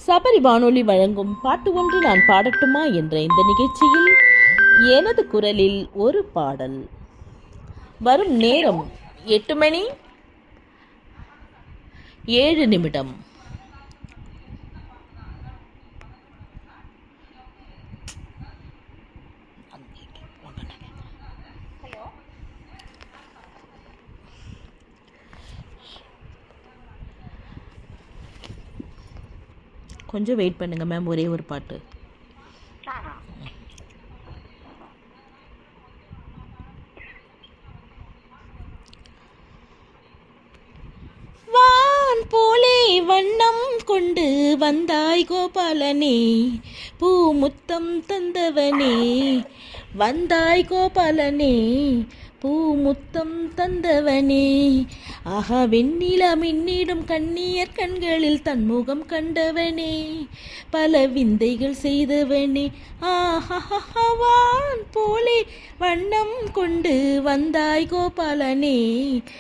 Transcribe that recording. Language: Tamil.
சபரி வானொலி வழங்கும் பாட்டு ஒன்று நான் பாடட்டுமா என்ற இந்த நிகழ்ச்சியில் எனது குரலில் ஒரு பாடல் வரும் நேரம் எட்டு மணி ஏழு நிமிடம் கொஞ்சம் வெயிட் பண்ணுங்க மேம் ஒரே ஒரு பாட்டு வான் போலே வண்ணம் கொண்டு வந்தாய் கோபாலனே பூ முத்தம் தந்தவனே வந்தாய் கோபாலனே பூ முத்தம் தந்தவனே ஆஹா வெண்ணில மின்னிடும் கண்ணியர் கண்களில் தன்முகம் கண்டவனே பல விந்தைகள் செய்தவனே ஆஹா வான் போலே வண்ணம் கொண்டு வந்தாய் கோபாலனே